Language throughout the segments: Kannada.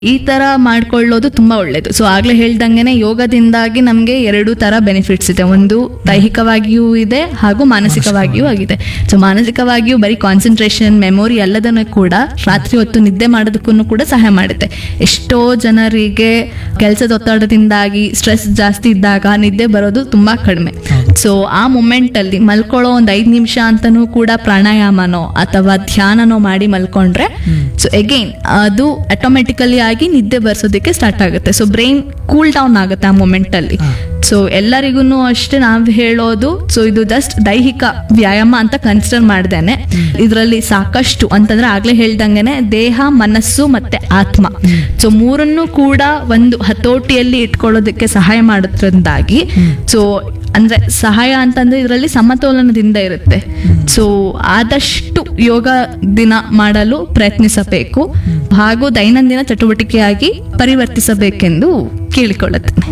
ಈ ತರ ಮಾಡ್ಕೊಳ್ಳೋದು ತುಂಬಾ ಒಳ್ಳೇದು ಸೊ ಆಗ್ಲೇ ಹೇಳ್ದಂಗೆನೆ ಯೋಗದಿಂದಾಗಿ ನಮಗೆ ಎರಡು ತರ ಬೆನಿಫಿಟ್ಸ್ ಇದೆ ಒಂದು ದೈಹಿಕವಾಗಿಯೂ ಇದೆ ಹಾಗೂ ಮಾನಸಿಕವಾಗಿಯೂ ಆಗಿದೆ ಸೊ ಮಾನಸಿಕವಾಗಿಯೂ ಬರೀ ಕಾನ್ಸಂಟ್ರೇಷನ್ ಮೆಮೊರಿ ಎಲ್ಲದನ್ನು ಕೂಡ ರಾತ್ರಿ ಹೊತ್ತು ನಿದ್ದೆ ಮಾಡೋದಕ್ಕೂ ಕೂಡ ಸಹಾಯ ಮಾಡುತ್ತೆ ಎಷ್ಟೋ ಜನರಿಗೆ ಕೆಲಸದ ಒತ್ತಡದಿಂದಾಗಿ ಸ್ಟ್ರೆಸ್ ಜಾಸ್ತಿ ಇದ್ದಾಗ ನಿದ್ದೆ ಬರೋದು ತುಂಬಾ ಕಡಿಮೆ ಸೊ ಆ ಮೂಮೆಂಟ್ ಅಲ್ಲಿ ಮಲ್ಕೊಳ್ಳೋ ಒಂದು ಐದು ನಿಮಿಷ ಅಂತಾನೂ ಕೂಡ ಪ್ರಾಣಾಯಾಮನೋ ಅಥವಾ ಧ್ಯಾನನೋ ಮಾಡಿ ಮಲ್ಕೊಂಡ್ರೆ ಸೊ ಎಗೈನ್ ಅದು ಆಟೋಮೆಟಿಕಲಿ ಆಗಿ ನಿದ್ದೆ ಬರ್ಸೋದಕ್ಕೆ ಸ್ಟಾರ್ಟ್ ಆಗುತ್ತೆ ಸೊ ಬ್ರೈನ್ ಕೂಲ್ ಡೌನ್ ಆಗುತ್ತೆ ಆ ಮೂಮೆಂಟ್ ಅಲ್ಲಿ ಸೊ ಎಲ್ಲರಿಗೂ ಅಷ್ಟೇ ನಾವು ಹೇಳೋದು ಸೊ ಇದು ಜಸ್ಟ್ ದೈಹಿಕ ವ್ಯಾಯಾಮ ಅಂತ ಕನ್ಸಿಡರ್ ಮಾಡ್ದೇನೆ ಇದರಲ್ಲಿ ಸಾಕಷ್ಟು ಅಂತಂದ್ರೆ ಆಗ್ಲೇ ಹೇಳ್ದಂಗೆನೆ ದೇಹ ಮನಸ್ಸು ಮತ್ತೆ ಆತ್ಮ ಸೊ ಮೂರನ್ನು ಕೂಡ ಒಂದು ಹತೋಟಿಯಲ್ಲಿ ಇಟ್ಕೊಳ್ಳೋದಕ್ಕೆ ಸಹಾಯ ಮಾಡೋದ್ರಿಂದಾಗಿ ಸೊ ಅಂದ್ರೆ ಸಹಾಯ ಅಂತಂದ್ರೆ ಇದರಲ್ಲಿ ಸಮತೋಲನದಿಂದ ಇರುತ್ತೆ ಸೊ ಆದಷ್ಟು ಯೋಗ ದಿನ ಮಾಡಲು ಪ್ರಯತ್ನಿಸಬೇಕು ಹಾಗೂ ದೈನಂದಿನ ಚಟುವಟಿಕೆಯಾಗಿ ಪರಿವರ್ತಿಸಬೇಕೆಂದು ಕೇಳಿಕೊಳ್ಳುತ್ತೇನೆ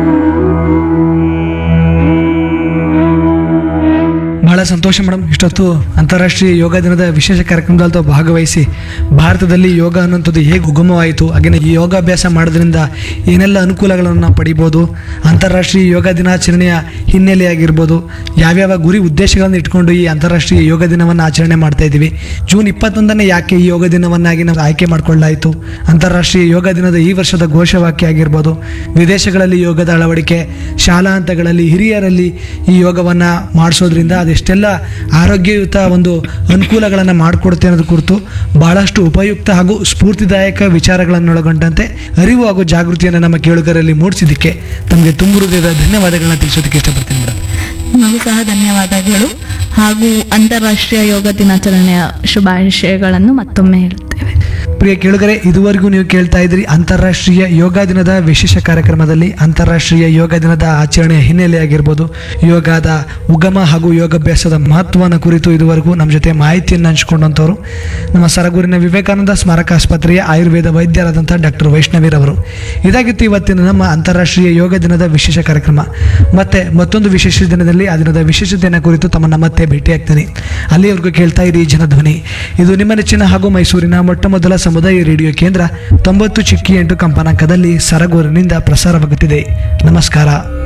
ಬಹಳ ಸಂತೋಷ ಮೇಡಮ್ ಇಷ್ಟೊತ್ತು ಅಂತಾರಾಷ್ಟ್ರೀಯ ಯೋಗ ದಿನದ ವಿಶೇಷ ಕಾರ್ಯಕ್ರಮದಲ್ಲಿ ತಾವು ಭಾಗವಹಿಸಿ ಭಾರತದಲ್ಲಿ ಯೋಗ ಅನ್ನೋಂಥದ್ದು ಹೇಗೆ ಉಗಮವಾಯಿತು ಹಾಗೆಯೇ ಈ ಯೋಗಾಭ್ಯಾಸ ಮಾಡೋದ್ರಿಂದ ಏನೆಲ್ಲ ಅನುಕೂಲಗಳನ್ನು ನಾವು ಪಡಿಬೋದು ಅಂತಾರಾಷ್ಟ್ರೀಯ ಯೋಗ ದಿನಾಚರಣೆಯ ಹಿನ್ನೆಲೆಯಾಗಿರ್ಬೋದು ಯಾವ್ಯಾವ ಗುರಿ ಉದ್ದೇಶಗಳನ್ನು ಇಟ್ಕೊಂಡು ಈ ಅಂತಾರಾಷ್ಟ್ರೀಯ ಯೋಗ ದಿನವನ್ನು ಆಚರಣೆ ಮಾಡ್ತಾ ಇದ್ದೀವಿ ಜೂನ್ ಇಪ್ಪತ್ತೊಂದನೇ ಯಾಕೆ ಈ ಯೋಗ ದಿನವನ್ನಾಗಿ ನಾವು ಆಯ್ಕೆ ಮಾಡಿಕೊಳ್ಳಾಯಿತು ಅಂತಾರಾಷ್ಟ್ರೀಯ ಯೋಗ ದಿನದ ಈ ವರ್ಷದ ಘೋಷವಾಕ್ಯ ಆಗಿರ್ಬೋದು ವಿದೇಶಗಳಲ್ಲಿ ಯೋಗದ ಅಳವಡಿಕೆ ಶಾಲಾ ಹಂತಗಳಲ್ಲಿ ಹಿರಿಯರಲ್ಲಿ ಈ ಯೋಗವನ್ನು ಮಾಡಿಸೋದ್ರಿಂದ ಅದೆಷ್ಟೆಲ್ಲ ಆರೋಗ್ಯಯುತ ಒಂದು ಅನುಕೂಲಗಳನ್ನು ಮಾಡಿಕೊಡುತ್ತೆ ಅನ್ನೋದು ಕುರಿತು ಬಹಳಷ್ಟು ಉಪಯುಕ್ತ ಹಾಗೂ ಸ್ಫೂರ್ತಿದಾಯಕ ವಿಚಾರಗಳನ್ನು ಒಳಗೊಂಡಂತೆ ಅರಿವು ಹಾಗೂ ಜಾಗೃತಿಯನ್ನು ನಮ್ಮ ಕೇಳುಗರಲ್ಲಿ ಮೂಡಿಸಿದ್ದಕ್ಕೆ ತಮಗೆ ತುಂಬ ಹೃದಯದ ಧನ್ಯವಾದಗಳನ್ನ ತಿಳಿಸೋದಕ್ಕೆ ಇಷ್ಟಪಡ್ತೀನಿ ಮೇಡಮ್ ನಮಗೂ ಸಹ ಧನ್ಯವಾದಗಳು ಹಾಗೂ ಅಂತಾರಾಷ್ಟ್ರೀಯ ಯೋಗ ದಿನಾಚರಣೆಯ ಶುಭಾಶಯಗಳನ್ನು ಮತ್ತೊಮ್ಮೆ ಹೇಳುತ್ತೇವೆ ಪ್ರಿಯ ಕೇಳುಗರೆ ಇದುವರೆಗೂ ನೀವು ಕೇಳ್ತಾ ಇದ್ರಿ ಅಂತಾರಾಷ್ಟ್ರೀಯ ಯೋಗ ದಿನದ ವಿಶೇಷ ಕಾರ್ಯಕ್ರಮದಲ್ಲಿ ಅಂತಾರಾಷ್ಟ್ರೀಯ ಯೋಗ ದಿನದ ಆಚರಣೆಯ ಹಿನ್ನೆಲೆಯಾಗಿರ್ಬೋದು ಯೋಗದ ಉಗಮ ಹಾಗೂ ಯೋಗಾಭ್ಯಾಸದ ಮಹತ್ವನ ಕುರಿತು ಇದುವರೆಗೂ ನಮ್ಮ ಜೊತೆ ಮಾಹಿತಿಯನ್ನು ಹಂಚಿಕೊಂಡಂಥವ್ರು ನಮ್ಮ ಸರಗೂರಿನ ವಿವೇಕಾನಂದ ಸ್ಮಾರಕ ಆಸ್ಪತ್ರೆಯ ಆಯುರ್ವೇದ ವೈದ್ಯರಾದಂಥ ಡಾಕ್ಟರ್ ವೈಷ್ಣವಿರವರು ಇದಾಗಿತ್ತು ಇವತ್ತಿನ ನಮ್ಮ ಅಂತಾರಾಷ್ಟ್ರೀಯ ಯೋಗ ದಿನದ ವಿಶೇಷ ಕಾರ್ಯಕ್ರಮ ಮತ್ತೆ ಮತ್ತೊಂದು ವಿಶೇಷ ದಿನದಲ್ಲಿ ಆ ದಿನದ ವಿಶೇಷತೆಯನ್ನು ಕುರಿತು ತಮ್ಮನ್ನ ಮತ್ತೆ ಭೇಟಿಯಾಗ್ತೀನಿ ಅಲ್ಲಿಯವರೆಗೂ ಕೇಳ್ತಾ ಇರಿ ಜನಧ್ವನಿ ಇದು ನಿಮ್ಮ ನೆಚ್ಚಿನ ಹಾಗೂ ಮೈಸೂರಿನ ಮೊಟ್ಟ ಮೊದಲ ಸಮುದಾಯ ರೇಡಿಯೋ ಕೇಂದ್ರ ತೊಂಬತ್ತು ಚಿಕ್ಕಿ ಎಂಟು ಕಂಪನಾಂಕದಲ್ಲಿ ಸರಗೂರಿನಿಂದ ಪ್ರಸಾರವಾಗುತ್ತಿದೆ ನಮಸ್ಕಾರ